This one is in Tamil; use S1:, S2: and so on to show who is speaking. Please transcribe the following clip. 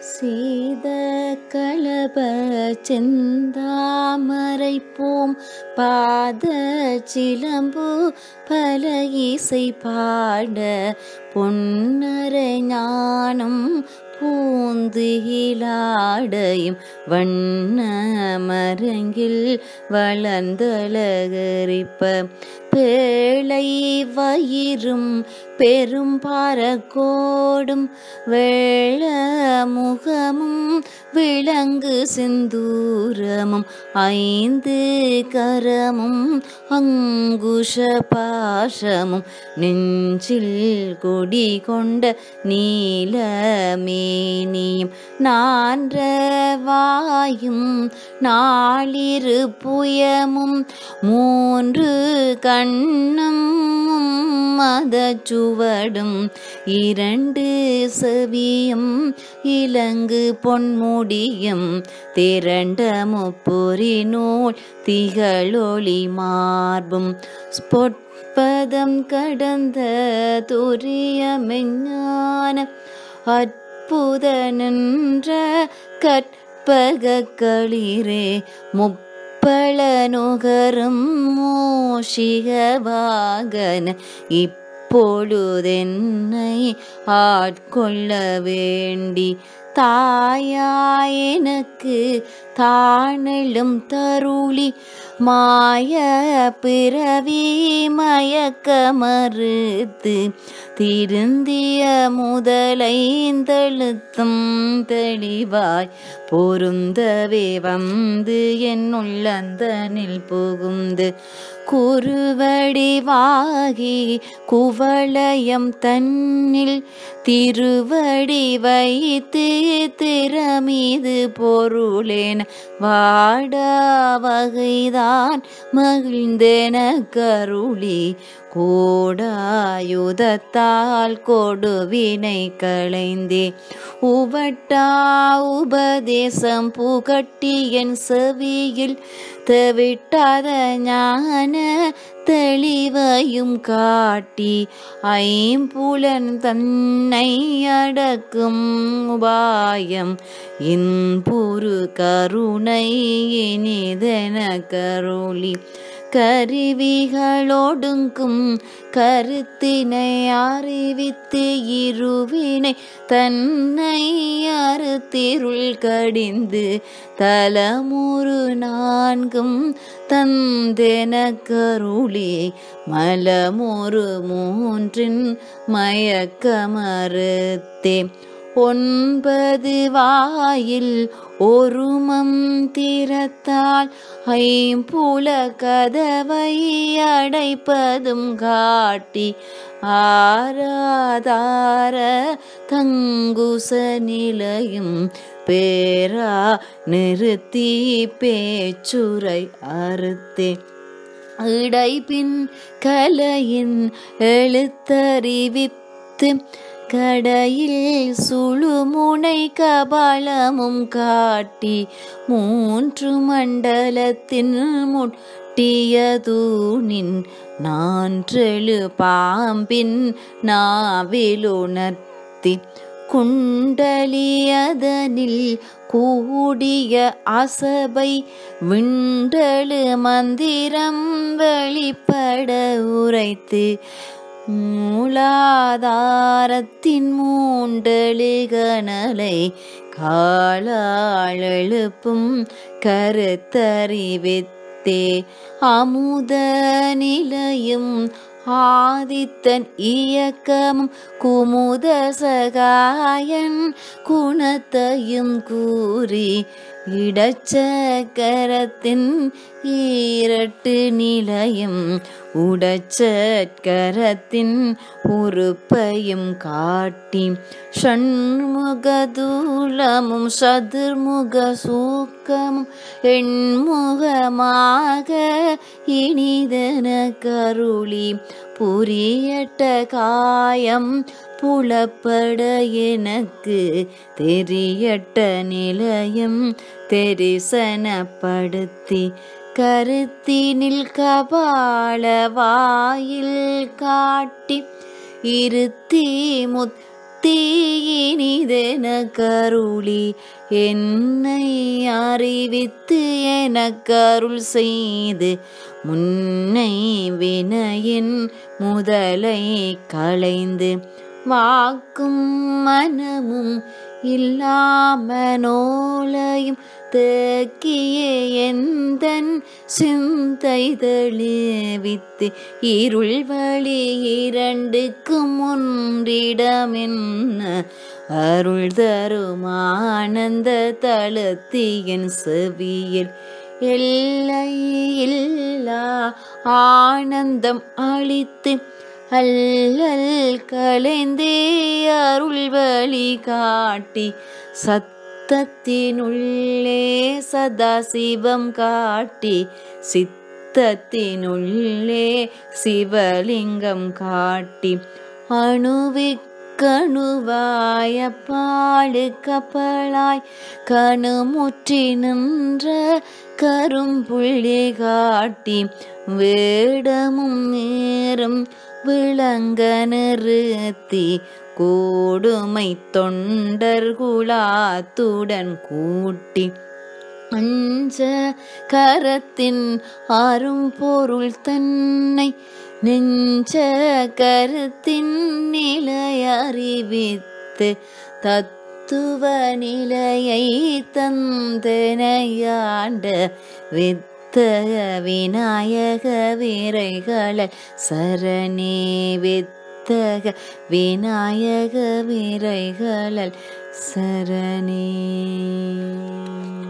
S1: சீத களப செந்தாமரை பூம் பாத சிலம்பு பல இசை பாட பொன்னரை ஞானம் பூந்துகிலாடையும் வண்ண மரங்கில் வளர்ந்தழகரிப்ப பேழை வயிறும் பெரும் பாரக்கோடும் வெள்ள முகமும் விளங்கு சிந்தூரமும் ஐந்து கரமும் அங்குஷ பாசமும் நெஞ்சில் கொடி கொண்ட நீலமேனியும் நான்ற வாயும் நாளிரு புயமும் மூன்று கண்ணும் மதச்சுவடும் இரண்டு செவியும் இலங்கு பொன்முடியும் திரண்ட முப்பொறி நூல் திகழொளி மார்பும் ஸ்பொற்பதம் கடந்த துரிய மெஞ்ஞான அற்புத நின்ற கற்பக களிரே முப்பள நுகரும் மோஷிக வாகன இப்பொழுதென்னை ஆட்கொள்ள வேண்டி தாயாய் எனக்கு தானெழும் தருளி மாய பிறவி மயக்க மறுத்து திருந்திய முதலைந்தெழுத்தும் தெளிவாய் பொருந்தவே வந்து என் உள்ளந்தனில் புகுந்து குருவடிவாகி குவளையம் தன்னில் திருவடி வைத்து திறமீது பொருளேன் வாடா வகைதான் மகிழ்ந்தென கருளி கோடாயுதத்தால் கொடுவினை களைந்தே உவட்டா உபதேசம் புகட்டி என் செவியில் தவிட்டாத ஞான தெளிவையும் காட்டி ஐம்புலன் தன்னை அடக்கும் உபாயம் இன்புரு கருணை இனிதென கருளி கருவிகளோடுங்கும் கருத்தினை அறிவித்து இருவினை தன்னை அறுத்திருள் கடிந்து தலமுறு நான்கும் தந்தென கருளி மலமுறு மூன்றின் மயக்கமறுத்தே ஒன்பது வாயில் ஒரு மந்திரத்தால் ஐம்புல கதவை அடைப்பதும் காட்டி ஆராதார தங்குச நிலையும் பேரா நிறுத்தி பேச்சுரை அறுத்தே இடைபின் கலையின் எழுத்தறிவித்து கடையில் சுழுமுனை கபாலமும் காட்டி மூன்று மண்டலத்தின் முட்டிய தூணின் நான்றெழு பாம்பின் நாவிலுணர்த்தி குண்டலியதனில் கூடிய அசபை விண்டலு மந்திரம் வெளிப்பட உரைத்து மூலாதாரத்தின் மூண்டழுகனலை காலாழெழுப்பும் கருத்தறிவித்தே அமுத நிலையும் ஆதித்தன் இயக்கமும் குமுத சகாயன் குணத்தையும் கூறி இடச்சக்கரத்தின் ஈரட்டு நிலையும் உடச்சக்கரத்தின் உறுப்பையும் காட்டி ஷண்முகதூலமும் சதுர்முக சூக்கமும் எண்முகமாக இனிதன கருளி புரியட்ட காயம் புலப்பட எனக்கு தெரியட்ட நிலையம் தெரிசனப்படுத்தி கருத்தினில் கபால வாயில் காட்டி இருத்தி முத்தி இனி இனிதென கருளி என்னை அறிவித்து எனக்கருள் செய்து முன்னை வினையின் முதலை களைந்து வாக்கும் மனமும் இல்லாமனோலையும் தேக்கிய எந்தன் சிந்தை தெளிவித்து இருள் வழி இரண்டுக்கும் ஒன்றிடமென்ன அருள் தரும் ஆனந்த தளத்தியன் செவியில் எல்லை இல்லா ஆனந்தம் அளித்து அல்லல் கலைந்தே அருள் வழி காட்டி சத்தத்தினுள்ளே சதாசிவம் காட்டி சித்தத்தினுள்ளே சிவலிங்கம் காட்டி அணுவிக்கணுவாய பாடு கப்பலாய் கணுமுற்றி நின்ற கரும்புள்ளி காட்டி வேடமும் நேரும் விளங்க நிறுத்தி கோடுமை தொண்டர்குலாத்துடன் கூட்டி அஞ்ச கரத்தின் அரும்பொருள் தன்னை நெஞ்ச கருத்தின் நிலை அறிவித்து தத்துவ நிலையை தந்தனையாண்ட வித்தக விநாயக விரைகள சரணே வித்தக விநாயக விரைகளல் சரணே